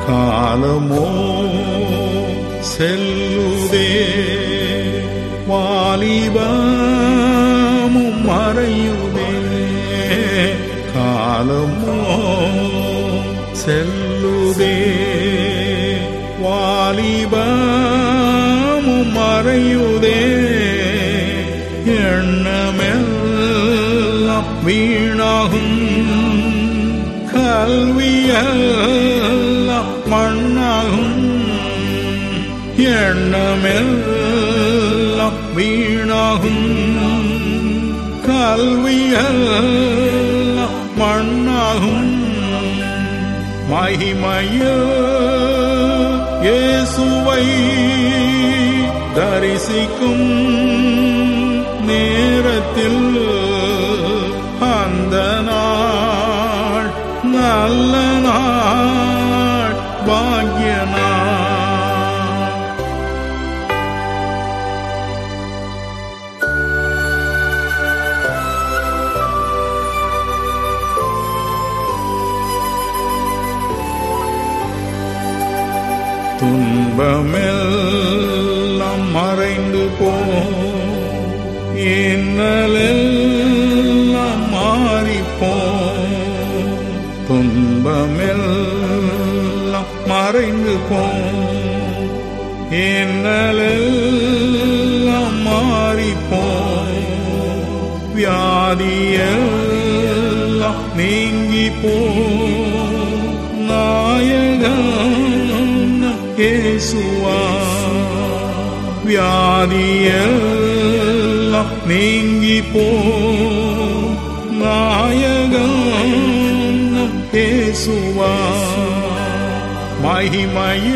காலமோ செல்லுதே வாலிபமும் மறையுதே காலமோ செல்லுதே வாலிபமும் மறையுதே எண்ணமெல்லாம் வீணாகும் கல்வியெல்லாம் மண்ணாகும் எண்ணமெல்லாம் வீணாகும் கல்வியெல்லாம் மண்ணாகும் மகிமைய இயேசுவை தரிசிக்கும் நேரத்தில் அந்த நாள் நல்ல நாள் பாக்ய நாள் துன்பமெல்லாம் மறைந்து போ இன்னலெல்லாம் மாறிப்போ துன்பமெல்லாம் மறைந்து போ இன்னலெல்லாம் மாறிப்போ வியாதியெல்லாம் நீங்கி போ நாயகம் இயேசுவா வியாதியெல்லாம் நீங்கி போ நாயகம் இயேசுவா மகிமைய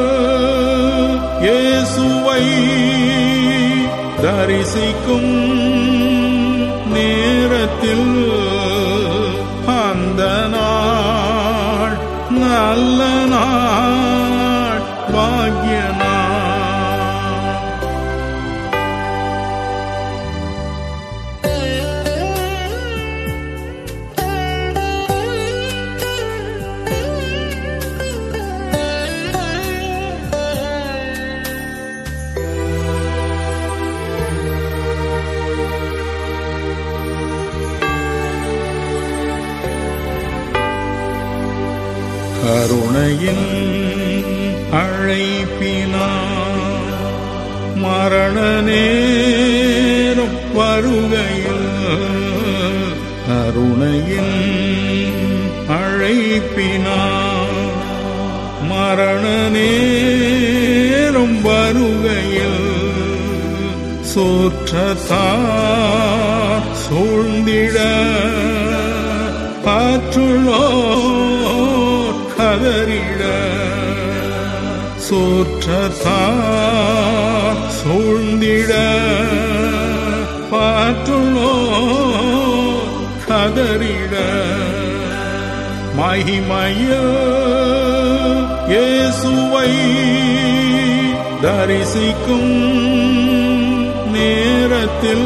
இயேசுவை தரிசிக்கும் நேரத்தில் அந்த நாள் நல்ல நாள் பாக்ய நாள் கருணையின் அழைப்பினா மரண நேரம் வருகையில் கருணையின் அழைப்பினா மரண நேரம் வருகையில் சோற்றத்தார் சூழ்ந்திட ஆற்றுள்ளோர் கதறிட சோற்றத்தார் சூழ்ந்திட பாற்றுள்ளோர் கதறிட மகிமைய இயேசுவை தரிசிக்கும் நேரத்தில்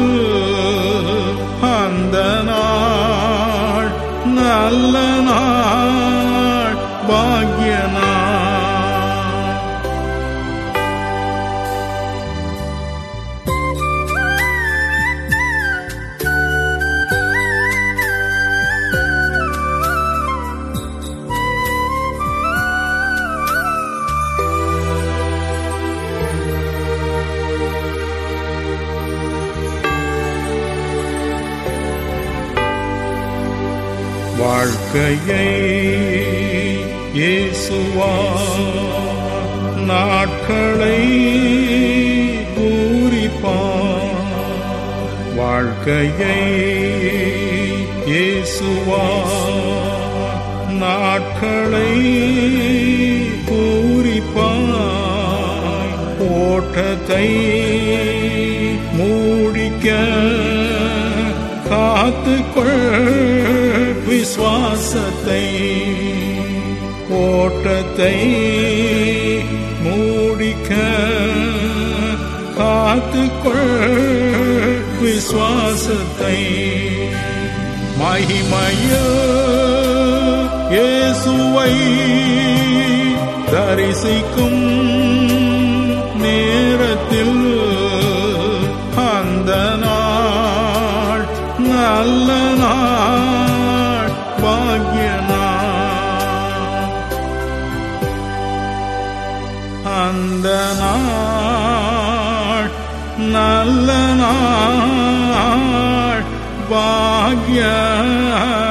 அந்த நாள் நல்ல நாள் பாக்ய நாள் வாழ்க்கையை இயேசுவா நாட்களை பூரிப்பார் வாழ்க்கையை இயேசுவா நாட்களை பூரிப்பாய் ஓட்டத்தை மூடிக்க காத்துக்கொள் விசுவாசத்தை ஓட்டத்தை மூடிக்க காத்துக்கொள் விசுவாசத்தை மகிமைய இயேசுவை தரிசிக்கும் நேரத்தில் அந்த நாள் நல்ல நாள் பாக்ய நாள் அந்த நாள் நல்ல நாள் பாக்ய